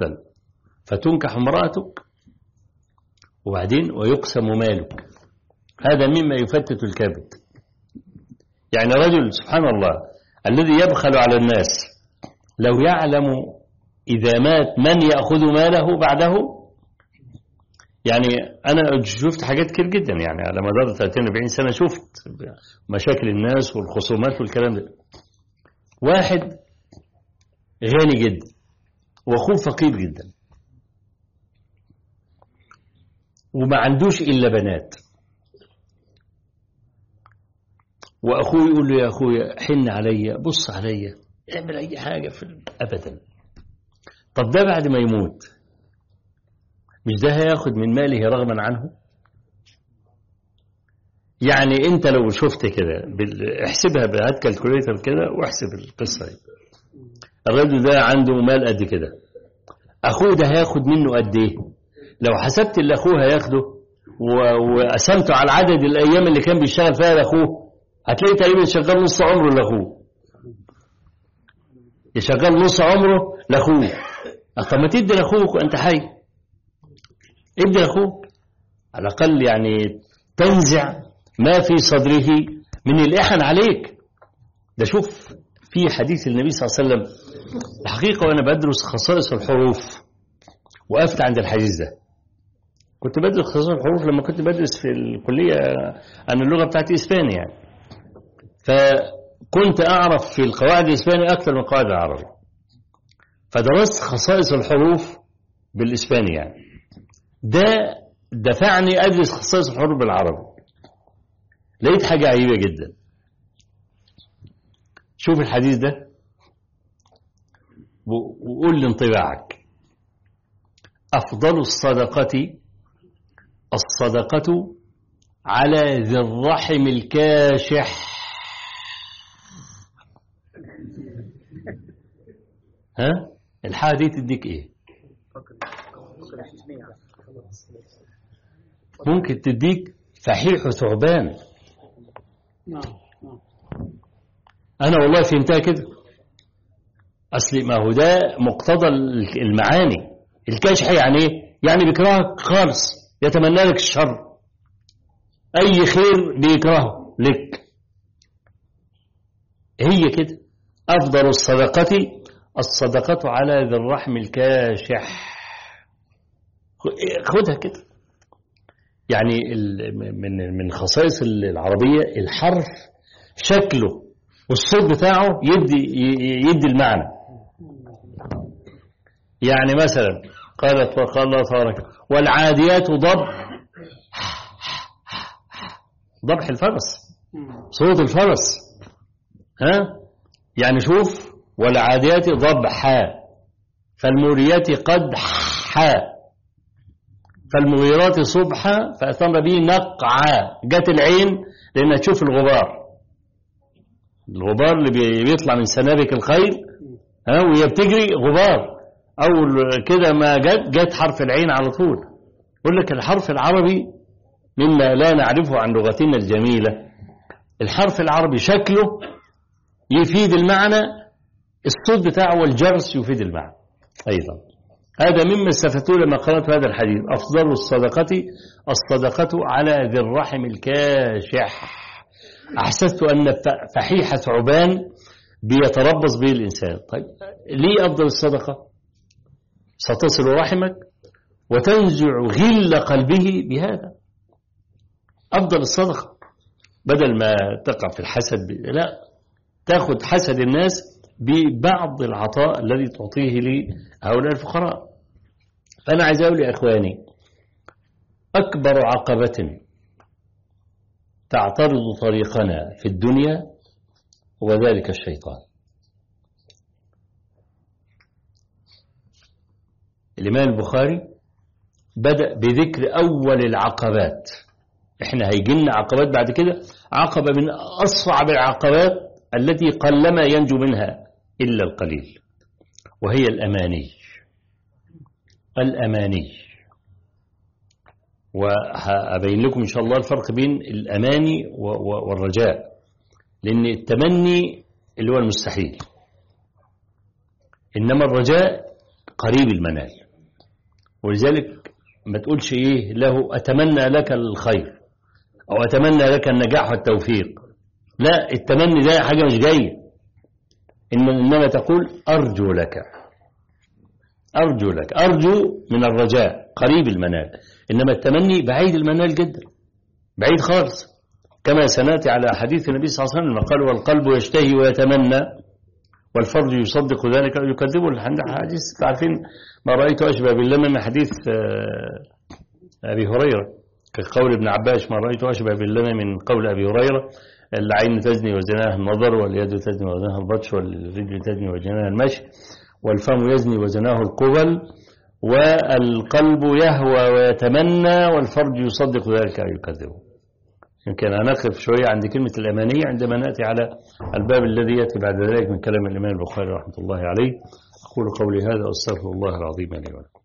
تقتل فتنكح امرأتك وبعدين ويقسم مالك هذا مما يفتت الكبد يعني رجل سبحان الله الذي يبخل على الناس لو يعلم إذا مات من يأخذ ماله بعده يعني أنا شفت حاجات كتير جدا يعني على مدار 30 40 سنة شفت مشاكل الناس والخصومات والكلام ده واحد غني جدا واخوه فقير جدا وما عندوش إلا بنات وأخوه يقول له يا أخويا حن عليا بص عليا اعمل أي حاجة في أبدا طب ده بعد ما يموت مش ده هياخد من ماله رغما عنه يعني انت لو شفت كده احسبها بهات كالكوليتر كده واحسب القصة دي الرجل ده عنده مال قد كده اخوه ده هياخد منه قد ايه لو حسبت اللي اخوه هياخده وقسمته على عدد الايام اللي كان بيشتغل فيها لاخوه هتلاقي تقريبا شغال نص عمره لاخوه يشغل نص عمره لاخوه طب ما تدي لاخوك وانت حي ادي لاخوك على الاقل يعني تنزع ما في صدره من الإحن عليك ده شوف في حديث النبي صلى الله عليه وسلم الحقيقة وأنا بدرس خصائص الحروف وقفت عند الحديث ده كنت بدرس خصائص الحروف لما كنت بدرس في الكلية أن اللغة بتاعتي إسباني يعني فكنت أعرف في القواعد الإسباني أكثر من القواعد العربي فدرست خصائص الحروف بالإسباني يعني ده دفعني أدرس خصائص الحروف بالعربي لقيت حاجة عجيبة جدا شوف الحديث ده وقول لي انطباعك أفضل الصدقة الصدقة على ذي الرحم الكاشح ها الحاجة دي تديك ايه ممكن تديك فحيح ثعبان أنا والله فهمتها كده أصلي ما هو ده مقتضى المعاني الكاشح يعني إيه؟ يعني بيكرهك خالص يتمنى لك الشر أي خير بيكرهه لك هي كده أفضل الصدقة الصدقة على ذي الرحم الكاشح خدها كده يعني من من خصائص العربية الحرف شكله والصوت بتاعه يدي يدي المعنى يعني مثلا قالت قال الله تبارك والعاديات ضب ضبح الفرس صوت الفرس ها يعني شوف والعاديات ضبحا فالموريات قدحا فالمغيرات صبحا فأثر به نقعا جت العين لأنها تشوف الغبار الغبار اللي بيطلع من سنابك الخيل ها وهي بتجري غبار أول كده ما جت جت حرف العين على طول يقول لك الحرف العربي مما لا نعرفه عن لغتنا الجميلة الحرف العربي شكله يفيد المعنى الصوت بتاعه والجرس يفيد المعنى أيضا هذا مما استفدته لما قرأت هذا الحديث أفضل الصدقة الصدقة على ذي الرحم الكاشح أحسست أن فحيحة ثعبان بيتربص به الإنسان طيب ليه أفضل الصدقة ستصل رحمك وتنزع غل قلبه بهذا أفضل الصدقة بدل ما تقع في الحسد لا تاخذ حسد الناس ببعض العطاء الذي تعطيه لهؤلاء الفقراء فأنا عايز أقول يا إخواني أكبر عقبة تعترض طريقنا في الدنيا هو ذلك الشيطان الإمام البخاري بدأ بذكر أول العقبات إحنا هيجينا عقبات بعد كده عقبة من أصعب العقبات التي قلما ينجو منها إلا القليل وهي الأماني الأماني وهبين لكم إن شاء الله الفرق بين الأماني والرجاء لأن التمني اللي هو المستحيل إنما الرجاء قريب المنال ولذلك ما تقولش إيه له أتمنى لك الخير أو أتمنى لك النجاح والتوفيق لا التمني ده حاجة مش جاية إنما تقول أرجو لك أرجو لك أرجو من الرجاء قريب المنال إنما التمني بعيد المنال جدا بعيد خالص كما سناتي على حديث النبي صلى الله عليه وسلم قال والقلب يشتهي ويتمنى والفرج يصدق ذلك أو يكذبه الحديث عارفين ما رأيت أشبه بالله من حديث أبي هريرة كقول ابن عباس ما رأيت أشبه بالله من قول أبي هريرة العين تزني وزناها النظر واليد تزني وزناها البطش والرجل تزني وزناها المشي والفم يزني وزناه القبل والقلب يهوى ويتمنى والفرج يصدق ذلك أو يكذبه يمكن أن نقف شوية عند كلمة الأمانية عندما نأتي على الباب الذي يأتي بعد ذلك من كلام الإمام البخاري رحمة الله عليه أقول قولي هذا وأستغفر الله العظيم لي ولكم